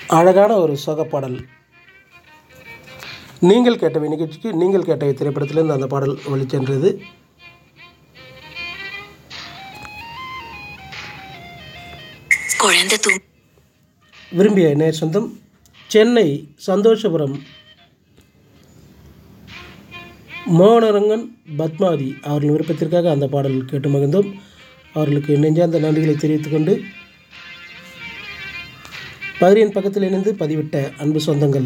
அழகான ஒரு சோகப்பாடல் நீங்கள் கேட்டவை நிகழ்ச்சிக்கு நீங்கள் கேட்டவை திரைப்படத்திலிருந்து அந்த பாடல் வழிச்சென்றது குழந்தை தூ விரும்பிய நேர் சொந்தம் சென்னை சந்தோஷபுரம் மோகனரங்கன் பத்மாவதி அவர்கள் விருப்பத்திற்காக அந்த பாடல் கேட்டு மகிழ்ந்தோம் அவர்களுக்கு நெஞ்சார்ந்த நன்றிகளை தெரிவித்துக் கொண்டு பதிரின் பக்கத்தில் இணைந்து பதிவிட்ட அன்பு சொந்தங்கள்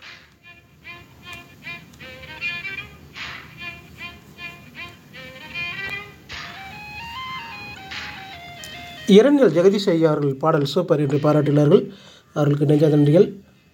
இரங்கல் ஜெகதீஷ் ஐயா அவர்கள் பாடல் சூப்பர் என்று பாராட்டினார்கள் அவர்களுக்கு நெஞ்சார்ந்த நன்றிகள்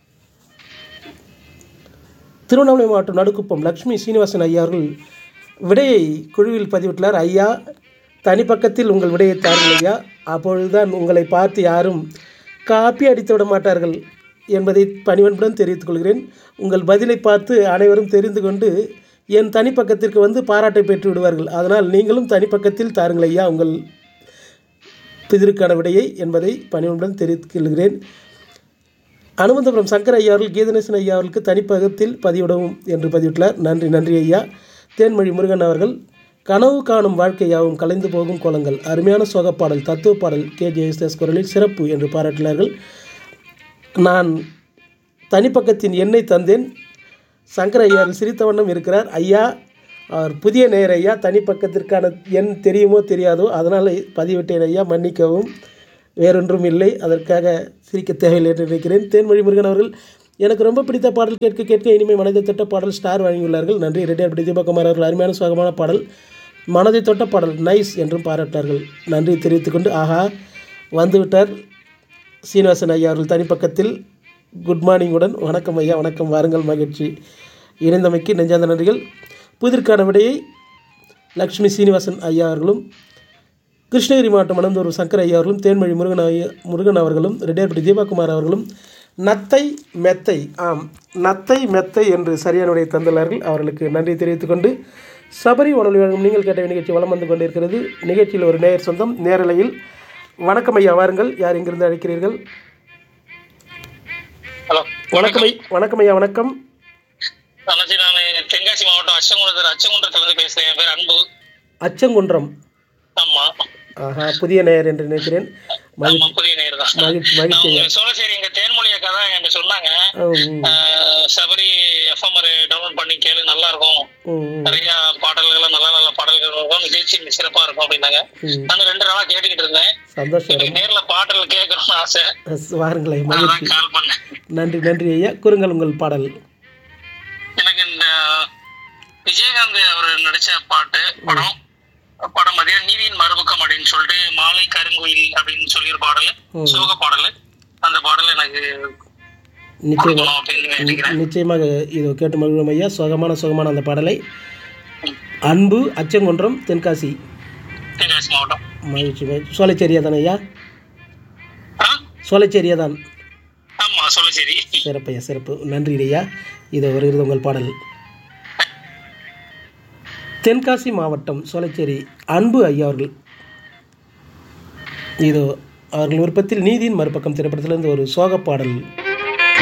திருவண்ணாமலை மாவட்டம் நடுக்குப்பம் லக்ஷ்மி சீனிவாசன் ஐயா அவர்கள் விடையை குழுவில் பதிவிட்டுள்ளார் ஐயா தனிப்பக்கத்தில் உங்கள் விடையை தாருங்கள் ஐயா அப்பொழுதுதான் உங்களை பார்த்து யாரும் காப்பி அடித்து விட மாட்டார்கள் என்பதை பணிவன்புடன் தெரிவித்துக் கொள்கிறேன் உங்கள் பதிலை பார்த்து அனைவரும் தெரிந்து கொண்டு என் தனிப்பக்கத்திற்கு வந்து பாராட்டை பெற்று விடுவார்கள் அதனால் நீங்களும் தனிப்பக்கத்தில் தாருங்கள் ஐயா உங்கள் பிதிருக்கான விடையை என்பதை பணிவுடன் தெரிவித்துக் கொள்கிறேன் அனுமந்தபுரம் சங்கர் ஐயா அவர்கள் கீதநேசன் ஐயா அவர்களுக்கு தனிப்பகத்தில் பதிவிடவும் என்று பதிவிட்டுள்ளார் நன்றி நன்றி ஐயா தேன்மொழி முருகன் அவர்கள் கனவு காணும் வாழ்க்கையாவும் கலைந்து போகும் கோலங்கள் அருமையான சோகப்பாடல் தத்துவ பாடல் கே ஜெயஸ்தாஸ் குரலில் சிறப்பு என்று பாராட்டினார்கள் நான் தனிப்பக்கத்தின் எண்ணை தந்தேன் சங்கர் ஐயா அவர்கள் சிரித்த வண்ணம் இருக்கிறார் ஐயா அவர் புதிய நேயர் ஐயா தனிப்பக்கத்திற்கான எண் தெரியுமோ தெரியாதோ அதனால் பதிவிட்டேன் ஐயா மன்னிக்கவும் வேறொன்றும் இல்லை அதற்காக சிரிக்க தேவையில்லை என்று நினைக்கிறேன் தேன்மொழி முருகன் அவர்கள் எனக்கு ரொம்ப பிடித்த பாடல் கேட்க கேட்க இனிமை மனதை தொட்ட பாடல் ஸ்டார் வழங்கியுள்ளார்கள் நன்றி ரெட்டியார் படி தீபகுமார் அவர்கள் அருமையான சுகமான பாடல் மனதை தொட்ட பாடல் நைஸ் என்றும் பாராட்டார்கள் நன்றி தெரிவித்துக்கொண்டு ஆஹா வந்துவிட்டார் சீனிவாசன் ஐயா அவர்கள் தனிப்பக்கத்தில் குட் மார்னிங்குடன் வணக்கம் ஐயா வணக்கம் வாருங்கள் மகிழ்ச்சி இணைந்தமைக்கு நெஞ்சார்ந்த நன்றிகள் புதிர்க்கான விடையை லக்ஷ்மி சீனிவாசன் ஐயா அவர்களும் கிருஷ்ணகிரி மாவட்டம் மணந்தூர் சங்கர் ஐயா அவர்களும் தேன்மொழி முருகன் ஐயா முருகன் அவர்களும் ரெட்டியார்பட்டி தீபாகுமார் அவர்களும் நத்தை மெத்தை ஆம் நத்தை மெத்தை என்று சரியான விடையை தந்துள்ளார்கள் அவர்களுக்கு நன்றி தெரிவித்துக் கொண்டு சபரி உணவு வழங்கும் நீங்கள் கேட்ட நிகழ்ச்சி வலம் வந்து கொண்டிருக்கிறது நிகழ்ச்சியில் ஒரு நேயர் சொந்தம் நேரலையில் வணக்கம் ஐயா வாருங்கள் யார் இங்கிருந்து அழைக்கிறீர்கள் ஹலோ வணக்கம் ஐ வணக்கம் ஐயா வணக்கம் அண்ணாச்சி நான் தென்காசி மாவட்டம் அச்சங்குன்றத்தில் அச்சங்குன்றத்துல இருந்து பேசுறேன் என் பேர் அன்பு அச்சங்குன்றம் ஆமா ஆஹா புதிய நேயர் என்று நினைக்கிறேன் மகிழ்ச்சி ஆமா புதிய நேர் தான் மகிழ்ச்சி மகிழ்ச்சி ஐயா சோழசேரி எங்க தேன்மொழி அக்கா தான் என்கிட்ட சொன்னாங்க ம், ஆஹ், சபரி எஃப்எம் டவுன்லோட் பண்ணி கேளு நல்லா இருக்கும் ம், ம், நிறைய பாடல்கள் நல்ல நல்ல பாடல்கள் இருக்கும் நிகழ்ச்சி சிறப்பா இருக்கும் அப்படின்னாங்க ம். நானும் ரெண்டு நாளா கேட்டுக்கிட்டு இருந்தேன் சந்தோஷம் எனக்கு நேர்ல பாடல் கேட்கணும்னு ஆசை அஸ் வாருங்களே மகிழ்ச்சி அதான் கால் பண்ணேன் நன்றி நன்றி ஐயா கூறுங்கள் உங்கள் பாடல் எனக்கு இந்த விஜயகாந்த் அவர் நடிச்ச பாட்டு படம் படம் மதியம் நீதியின் மறுபக்கம் அப்படின்னு சொல்லிட்டு மாலை கருங்குயில் அப்படின்னு சொல்லி ஒரு பாடல் ம். சோக பாடல் அந்த பாடல் எனக்கு நிச்சயமாக கொடுக்கணும் அப்படின்னு நினைக்கிறேன் நிச்சயமாக இது கேட்டு மகிழும் ஐயா சுகமான சுகமான அந்த பாடலை அன்பு அச்சங்குன்றம் தென்காசி தென்காசி மாவட்டம் மகிழ்ச்சி மகிழ்ச்சி சோலைச்சேரியா தானே ஐயா ஆ? சோலைச்சேரியா தான் ஆமா சொல்ல சரி சிறப்பு ஐயா சிறப்பு நன்றி ஐயா இது வருகிறது உங்கள் பாடல் தென்காசி மாவட்டம் சோலைச்சேரி அன்பு ஐயா அவர்கள் இதோ அவர்கள் விருப்பத்தில் நீதியின் மறுபக்கம் திரைப்படத்திலிருந்து ஒரு சோக பாடல்